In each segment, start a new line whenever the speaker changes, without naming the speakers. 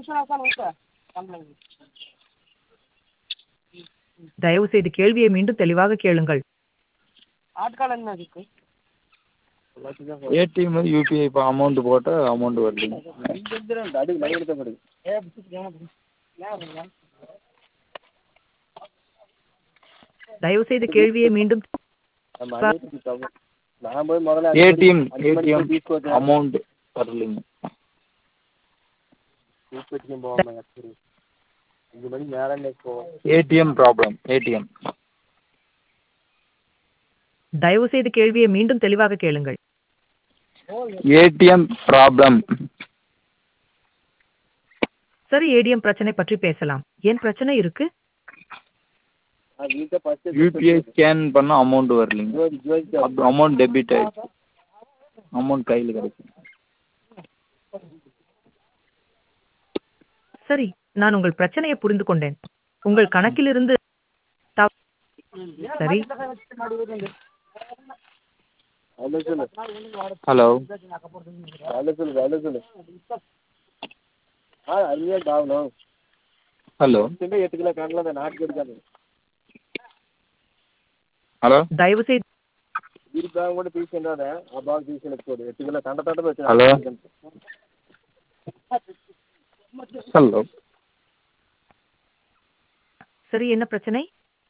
தயவு செய்து கேள்வியை மீண்டும் தெளிவாக கேளுங்கள்
ஏடிஎம் யூபிஐ இப்போ அமௌண்ட் போட்டால் அமௌண்ட் வரலைங்க
தயவு செய்து கேள்வியை மீண்டும்
ஏடிஎம் ஏடிஎம் அமௌண்ட் வரலைங்க ஏடிஎம் ப்ராப்ளம் ஏடிஎம்
தயவு செய்து கேள்வியை மீண்டும் தெளிவாக கேளுங்கள்
ஏடிஎம் ப்ராப்ளம்
சரி ஏடிஎம் பிரச்சனை பற்றி பேசலாம் ஏன் பிரச்சனை இருக்கு
யூபிஐ ஸ்கேன் பண்ணால் அமௌண்ட் வரலைங்க அமௌண்ட் டெபிட் ஆயிடுச்சு அமௌண்ட் கையில் கிடைக்கும்
சரி நான் உங்கள் பிரச்சனையை புரிந்து கொண்டேன் உங்கள் கணக்கிலிருந்து தவ- சரி
ஹலோ హలో హలో
தயவு செய்து
హలో హలో
சரி என்ன பிரச்சனை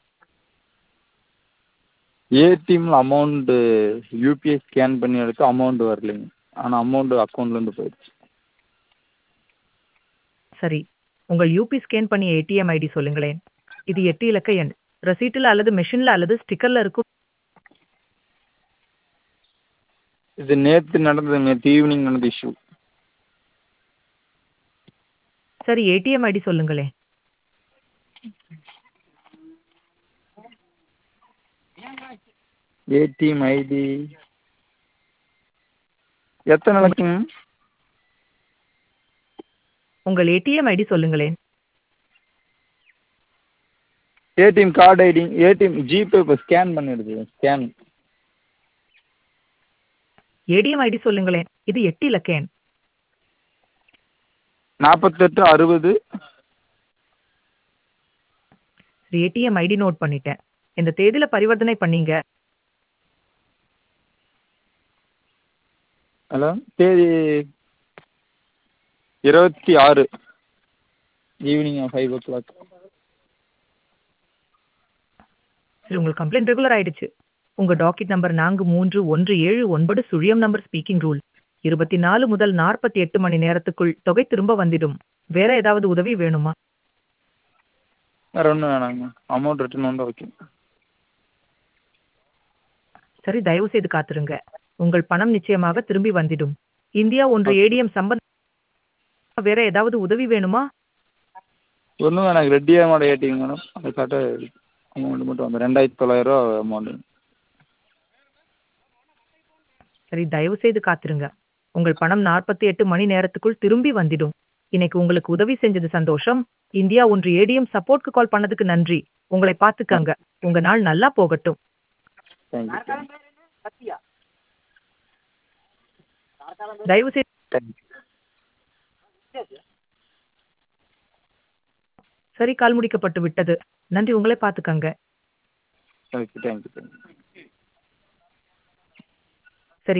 ஏடிஎம்ல அமௌண்ட்டு யூபிஐ ஸ்கேன் பண்ணி எடுத்து அமௌண்ட் வரலைங்க ஆனால் அமௌண்ட் அக்கௌண்ட்லேருந்து போயிடுச்சு
சரி உங்கள் யூபி ஸ்கேன் பண்ணிய ஏடிஎம் ஐடி சொல்லுங்களேன் இது எட்டு இலக்க எண் ரசீட்டில் அல்லது மெஷின்ல அல்லது ஸ்டிக்கர்ல இருக்கும்
இது நேற்று நடந்தது நேற்று ஈவினிங் நடந்த இஷ்யூ
சரி ஏடிஎம் ஐடி சொல்லுங்களேன்
ஏடிஎம் ஐடி எத்தனை லட்சம்
உங்கள் ஏடிஎம் ஐடி சொல்லுங்களேன்
ATM card ID ATM GPay இப்போ ஸ்கேன் பண்ணிடுது ஸ்கேன்
ஏடிஎம் ஐடி சொல்லுங்களேன் இது எட்டு இலக்க எண்
நாற்பத்தெட்டு அறுபது
ஏடிஎம் ஐடி நோட் பண்ணிட்டேன் இந்த தேதியில பரிவர்த்தனை பண்ணீங்க
ஹலோ தேதி இருபத்தி ஆறு ஈவினிங் ஃபைவ் ஓ கிளாக்
சரி உங்கள் கம்ப்ளைண்ட் ரெகுலர் ஆயிடுச்சு உங்க டாக்கெட் நம்பர் நான்கு மூன்று ஒன்று ஏழு ஒன்பது சுழியம் நம்பர் ஸ்பீக்கிங் ரூல் இருபத்தி நாலு முதல் நாற்பத்தி எட்டு மணி நேரத்துக்குள் தொகை திரும்ப வந்துடும் வேற ஏதாவது உதவி வேணுமா
வேறு ஒன்றும் வேணாங்க அமௌண்ட் ரிட்டர்ன் வந்தால் ஓகே
சரி தயவு செய்து காத்திருங்க உங்கள் பணம் நிச்சயமாக திரும்பி வந்துடும் இந்தியா ஒன்று ஏடிஎம் சம்பந்த வேற ஏதாவது உதவி வேணுமா
ஒன்றும் வேணாங்க ரெட்டியாமோட ஏடிஎம் மேடம் அது கரெக்டாக அமௌண்ட் மட்டும் வந்து ரெண்டாயிரத்தி தொள்ளாயிரரூவா அமௌண்ட்டு
சரி தயவு செய்து காத்திருங்க உங்கள் பணம் நாற்பத்தி எட்டு மணி நேரத்துக்குள் திரும்பி வந்துடும் இன்னைக்கு உங்களுக்கு உதவி செஞ்சது சந்தோஷம் இந்தியா ஒன்று ஏடிஎம் சப்போர்ட்க்கு கால் பண்ணதுக்கு நன்றி உங்களை பார்த்துக்கங்க உங்க நாள் நல்லா போகட்டும்
தேங்க்யூ
தயவு செய்து
தேங்க்யூ
சரி கால் முடிக்கப்பட்டு விட்டது நன்றி உங்களை பார்த்துக்கங்க
ஓகே தேங்க்யூ தேங்க்யூ